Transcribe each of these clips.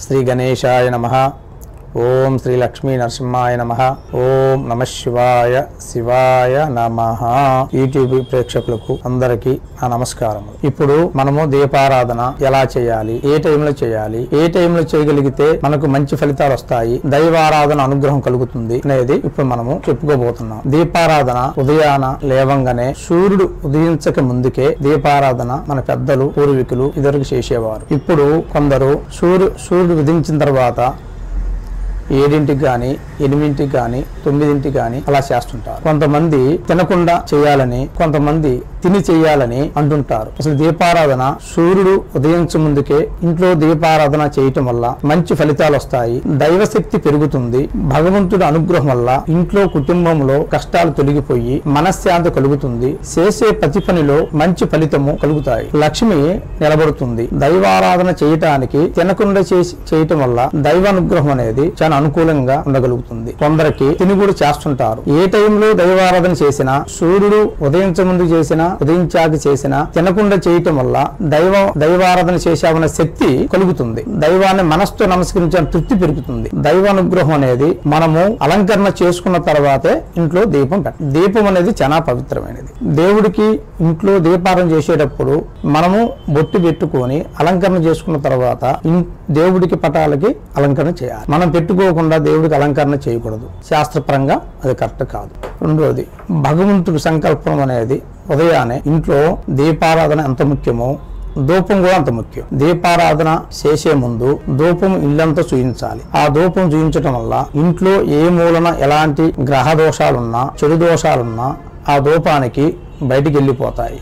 శ్రీ గణేశాయ నమ ఓం శ్రీ లక్ష్మీ నరసింహాయ నమ ఓం నమ శివాయ శివాయ నమ యూట్యూబ్ ప్రేక్షకులకు అందరికీ నా నమస్కారం ఇప్పుడు మనము దీపారాధన ఎలా చేయాలి ఏ టైంలో చేయాలి ఏ టైంలో చేయగలిగితే మనకు మంచి ఫలితాలు వస్తాయి దైవారాధన అనుగ్రహం కలుగుతుంది అనేది ఇప్పుడు మనము చెప్పుకోబోతున్నాం దీపారాధన ఉదయాన లేవంగానే సూర్యుడు ఉదయించక ముందుకే దీపారాధన మన పెద్దలు పూర్వీకులు ఇదివరకు చేసేవారు ఇప్పుడు కొందరు సూర్యు సూర్యుడు ఉదయించిన తర్వాత ఏడింటికి కానీ ఎనిమిదింటికి కానీ తొమ్మిదింటికి కానీ అలా చేస్తుంటారు కొంతమంది తినకుండా చేయాలని కొంతమంది తిని చేయాలని అంటుంటారు అసలు దీపారాధన సూర్యుడు ఉదయించే ముందుకే ఇంట్లో దీపారాధన చేయటం వల్ల మంచి ఫలితాలు వస్తాయి దైవశక్తి పెరుగుతుంది భగవంతుడి అనుగ్రహం వల్ల ఇంట్లో కుటుంబంలో కష్టాలు తొలగిపోయి మనశ్శాంతి కలుగుతుంది చేసే ప్రతి పనిలో మంచి ఫలితము కలుగుతాయి లక్ష్మి నిలబడుతుంది దైవారాధన చేయటానికి తినకుండా చేసి చేయటం వల్ల దైవానుగ్రహం అనేది చాలా అనుకూలంగా ఉండగలుగుతుంది కొందరికి తినుగుడు చేస్తుంటారు ఏ టైంలో దైవారాధన చేసినా సూర్యుడు ఉదయించ ముందు చేసినా ఉదయించాక చేసినా తినకుండా చేయటం వల్ల దైవ దైవారాధన చేశామన్న శక్తి కలుగుతుంది దైవాన్ని మనసుతో నమస్కరించిన తృప్తి పెరుగుతుంది దైవానుగ్రహం అనేది మనము అలంకరణ చేసుకున్న తర్వాతే ఇంట్లో దీపం పెట్టాలి దీపం అనేది చాలా పవిత్రమైనది దేవుడికి ఇంట్లో దీపారాధన చేసేటప్పుడు మనము బొట్టు పెట్టుకొని అలంకరణ చేసుకున్న తర్వాత ఇన్- దేవుడికి పటాలకి అలంకరణ చేయాలి మనం పెట్టుకోకుండా దేవుడికి అలంకరణ చేయకూడదు శాస్త్రపరంగా అది కరెక్ట్ కాదు రెండోది భగవంతుడి సంకల్పం అనేది ఉదయాన్నే ఇంట్లో దీపారాధన ఎంత ముఖ్యమో ధూపం కూడా అంత ముఖ్యం దీపారాధన చేసే ముందు ధూపం ఇల్లంతా చూయించాలి ఆ ధూపం చూయించడం వల్ల ఇంట్లో ఏ మూలన ఎలాంటి గ్రహ దోషాలున్నా చెడు దోషాలున్నా ఆ ధూపానికి బయటికి వెళ్ళిపోతాయి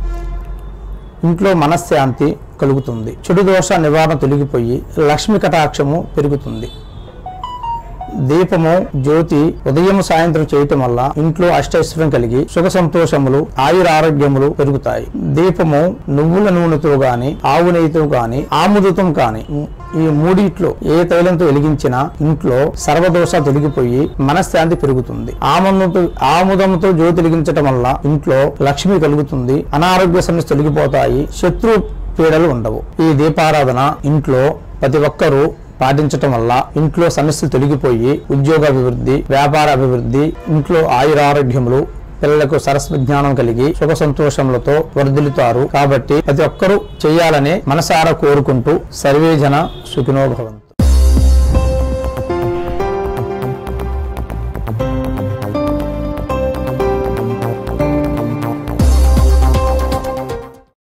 ఇంట్లో మనశ్శాంతి కలుగుతుంది చెడు దోష నివారణ తొలగిపోయి లక్ష్మి కటాక్షము పెరుగుతుంది దీపము జ్యోతి ఉదయం సాయంత్రం చేయటం వల్ల ఇంట్లో అష్టైశ్వర్యం కలిగి సుఖ సంతోషములు ఆయుర ఆరోగ్యములు పెరుగుతాయి దీపము నువ్వుల నూనెతో గాని ఆవు నెయ్యితో గాని ఆముదతం కాని ఈ మూడిట్లో ఏ తైలంతో వెలిగించినా ఇంట్లో సర్వదోష తొలగిపోయి మనశ్శాంతి పెరుగుతుంది ఆముదంతో ఆముదంతో జ్యోతి వెలిగించటం వల్ల ఇంట్లో లక్ష్మి కలుగుతుంది అనారోగ్య సమస్య తొలగిపోతాయి శత్రు పీడలు ఉండవు ఈ దీపారాధన ఇంట్లో ప్రతి ఒక్కరూ పాటించటం వల్ల ఇంట్లో సమస్యలు తొలగిపోయి ఉద్యోగ అభివృద్ధి వ్యాపార అభివృద్ధి ఇంట్లో ఆయురారోగ్యములు పిల్లలకు సరస్వ జ్ఞానం కలిగి సుఖ సంతోషములతో వర్ధిల్లుతారు కాబట్టి ప్రతి ఒక్కరూ చేయాలని మనసారా కోరుకుంటూ సర్వేజన సుఖినో భవంతు